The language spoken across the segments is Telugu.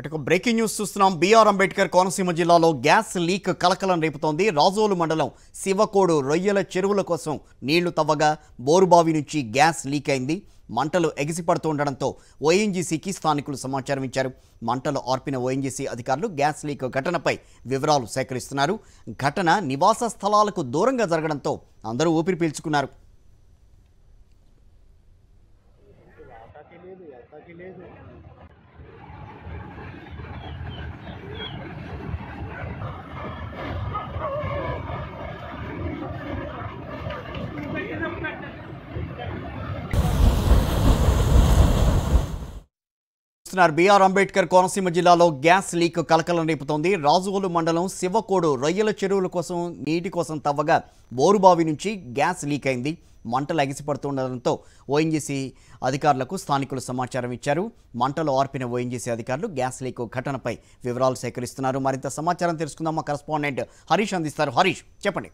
ఇక బ్రేకింగ్ న్యూస్ చూస్తున్నాం బీఆర్ అంబేద్కర్ కోనసీమ జిల్లాలో గ్యాస్ లీక్ కలకలం రేపుతోంది రాజోలు మండలం శివకోడు రొయ్యల చెరువుల కోసం నీళ్లు తవ్వగా బోరుబావి నుంచి గ్యాస్ లీక్ అయింది మంటలు ఎగిసిపడుతుండడంతో ఓఎన్జీసీకి స్థానికులు సమాచారం ఇచ్చారు మంటలు ఆర్పిన ఓఎన్జీసీ అధికారులు గ్యాస్ లీక్ ఘటనపై వివరాలు సేకరిస్తున్నారు ఘటన నివాస స్థలాలకు దూరంగా జరగడంతో అందరూ ఊపిరి పీల్చుకున్నారు చూస్తున్నారు బీఆర్ అంబేద్కర్ కోనసీమ జిల్లాలో గ్యాస్ లీక్ కలకలం రేపుతోంది రాజుగోలు మండలం శివకోడు రొయ్యల చెరువుల కోసం నీటి కోసం తవ్వగా బోరుబావి నుంచి గ్యాస్ లీక్ అయింది మంటలు ఎగిసిపడుతుండడంతో ఓఎన్జీసీ అధికారులకు స్థానికులు సమాచారం ఇచ్చారు మంటలు ఆర్పిన ఓఎన్జీసీ అధికారులు గ్యాస్ లీక్ ఘటనపై వివరాలు సేకరిస్తున్నారు మరింత సమాచారం తెలుసుకుందాం మా కరస్పాండెంట్ హరీష్ అందిస్తారు హరీష్ చెప్పండి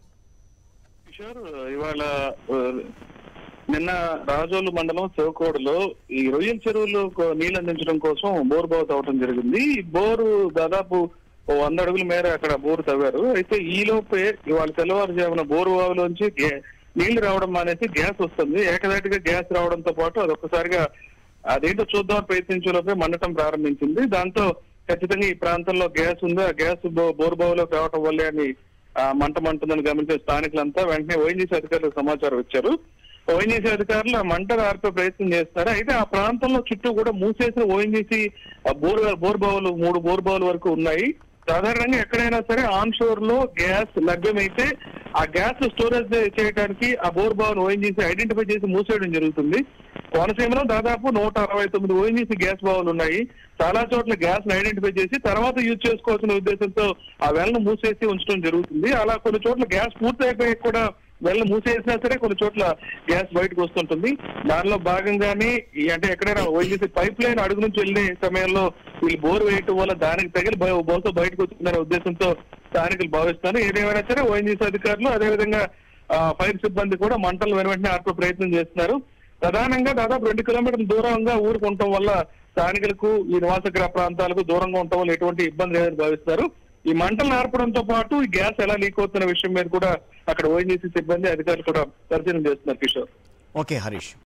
కిషోర్ ఇవాళ ఆ, నిన్న రాజోలు మండలం శివకోడులో ఈ రొయ్యల చెరువులు కో- నీళ్లు అందించడం కోసం బోరు బావు తవ్వటం జరిగింది ఈ బోరు దాదాపు ఓ వంద అడుగుల మేర అక్కడ బోరు తవ్వారు అయితే ఈ లోపే ఇవాళ తెల్లవారుజామున బోరు బావులోంచి గే- నీళ్లు రావడం మానేసి గ్యాస్ వస్తుంది ఏకదాటిగా గ్యాస్ రావడంతో పాటు అది ఒక్కసారిగా అదేంటో చూద్దామని ప్రయత్నించే లోపే మండటం ప్రారంభించింది దాంతో ఖచ్చితంగా ఈ ప్రాంతంలో గ్యాస్ ఉంది ఆ గ్యాస్ బో- బోరు బావులోకి రావడం వల్లే అని ఆ, మంట మంటుందని గమనించిన స్థానికులంతా వెంటనే ఓఎన్జీసీ అధికారులకు సమాచారం ఇచ్చారు ఓఎన్జీసీ అధికారులు ఆ మంట ఆర్పే ప్రయత్నం చేస్తారు అయితే ఆ ప్రాంతంలో చుట్టూ కూడా మూసేసిన ఓఎన్జీసీ బోర్ బోర్ బావులు మూడు బోర్ బావుల వరకు ఉన్నాయి సాధారణంగా ఎక్కడైనా సరే ఆన్ షోర్ లో గ్యాస్ లభ్యమైతే ఆ గ్యాస్ స్టోరేజ్ చేయడానికి ఆ బోర్ బావును ఓఎన్జీసీ ఐడెంటిఫై చేసి మూసేయడం జరుగుతుంది కోనసీమలో దాదాపు నూట అరవై తొమ్మిది ఓఎన్జీసీ గ్యాస్ బావులు ఉన్నాయి చాలా చోట్ల గ్యాస్ ని ఐడెంటిఫై చేసి తర్వాత యూజ్ చేసుకోవాల్సిన ఉద్దేశంతో ఆ వెల్ను మూసేసి ఉంచడం జరుగుతుంది అలా కొన్ని చోట్ల గ్యాస్ పూర్తి అయిపోయి కూడా వెల్ మూసేసినా సరే కొన్ని చోట్ల గ్యాస్ బయటకు వస్తుంటుంది దానిలో భాగంగానే ఈ అంటే ఎక్కడైనా ఓఎన్జీసీ పైప్ లైన్ అడుగు నుంచి వెళ్ళే సమయంలో వీళ్ళు బోర్ వేయటం వల్ల దానికి తగిలి బహు- బహుశా బయటకు వచ్చిందనే ఉద్దేశంతో స్థానికులు భావిస్తారు ఏదేమైనా సరే ఓఎన్జీసీ అధికారులు అదేవిధంగా ఆ, ఫైర్ సిబ్బంది కూడా మంటలు వెను వెంటనే ఆర్పే ప్రయత్నం చేస్తున్నారు ప్రధానంగా దాదాపు రెండు కిలోమీటర్ల దూరంగా ఊరికి ఉండటం వల్ల స్థానికులకు ఈ నివాస గృహ ప్రాంతాలకు దూరంగా ఉండటం వల్ల ఎటువంటి ఇబ్బంది లేదని భావిస్తారు ఈ మంటలు ఆర్పడంతో పాటు ఈ గ్యాస్ ఎలా లీక్ అవుతున్న విషయం మీద కూడా అక్కడ ఓఎన్జీసీ సిబ్బంది అధికారులు కూడా పరిశీలన చేస్తున్నారు కిషోర్ ఓకే హరీష్